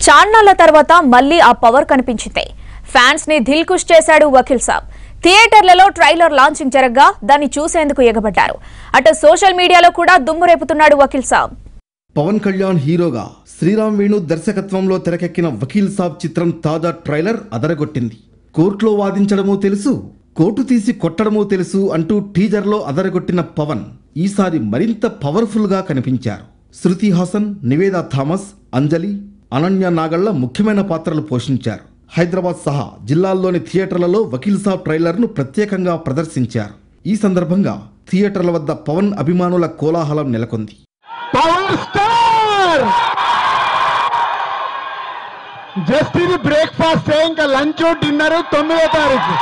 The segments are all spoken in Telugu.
చాన్నాళ్ల తర్వాత మళ్లీ ఆ పవర్ కనిపించింది ఫ్యాన్స్ ని దిల్ కుష్ చేశాడు వకీల్ సాబ్ థియేటర్లలో ట్రైలర్ లాంచింగ్ జరగ్గా దాన్ని చూసేందుకు ఎగబడ్డారు అటు సోషల్ మీడియాలో కూడా దుమ్ము రేపుతున్నాడు వకీల్ సాబ్ పవన్ కళ్యాణ్ హీరోగా శ్రీరామ్ వేణు దర్శకత్వంలో తెరకెక్కిన వకీల్ సాబ్ చిత్రం తాజా ట్రైలర్ అదరగొట్టింది కోర్టులో వాదించడమూ తెలుసు కోర్టు తీసి కొట్టడమూ తెలుసు అంటూ టీజర్లో అదరగొట్టిన పవన్ ఈసారి మరింత పవర్ఫుల్ గా కనిపించారు శృతి హాసన్ నివేదా థామస్ అంజలి అనన్య నాగళ్ల ముఖ్యమైన పాత్రలు పోషించారు హైదరాబాద్ సహా జిల్లాల్లోని థియేటర్లలో వకీల్ సాబ్ ట్రైలర్ను ప్రత్యేకంగా ప్రదర్శించారు ఈ సందర్భంగా థియేటర్ల వద్ద పవన్ అభిమానుల కోలాహలం నెలకొంది పవర్ స్టార్ జస్ట్ ఇది బ్రేక్ఫాస్ట్ ఇంకా లంచ్ డిన్నర్ తొమ్మిదో తారీఖు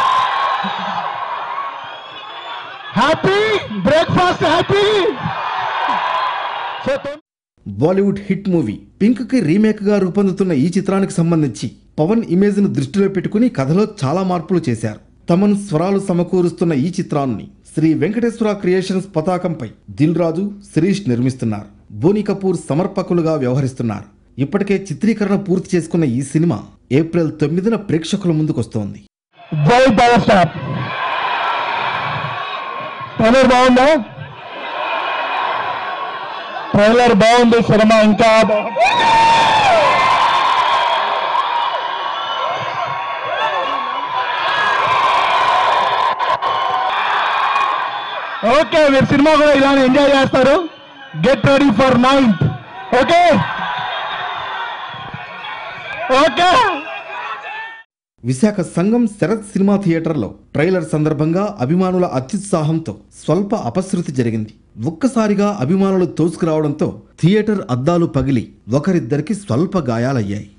happy breakfast happy so Bollywood hit movie Pink కి రీమేక్ గా రూపొందుతున్న ఈ చిత్రానికి సంబంధించి పవన్ ఇమేజ్ ను దృష్టిలో పెట్టుకుని కథలో చాలా మార్పులు చేశారు తమన్ స్వరాలు సమకూరుస్తున్న ఈ చిత్రాన్ని శ్రీ వెంకటేశ్వర క్రియేషన్స్ పతాకంపై దిల్ రాజు శిరీష్ నిర్మిస్తున్నారు బోని కపూర్ సమర్పకులుగా వ్యవహరిస్తున్నారు ఇప్పటికే చిత్రీకరణ పూర్తి చేసుకున్న ఈ సినిమా ఏప్రిల్ తొమ్మిదిన ప్రేక్షకుల ముందుకొస్తోంది జై పవర్ స్టార్ ట్రైలర్ బాగుందా ట్రైలర్ బాగుంది సినిమా ఇంకా బాగుంది. ఓకే మీరు సినిమా కూడా ఇలానే ఎంజాయ్ చేస్తారు get ready for ninth okay okay Visakha సంఘం శరత్ సినిమా థియేటర్లో ట్రైలర్ సందర్భంగా అభిమానుల అత్యుత్సాహంతో స్వల్ప అపశృతి జరిగింది ఒక్కసారిగా అభిమానులు తోసుకురావడంతో థియేటర్ అద్దాలు పగిలి ఒకరిద్దరికి స్వల్ప గాయాలయ్యాయి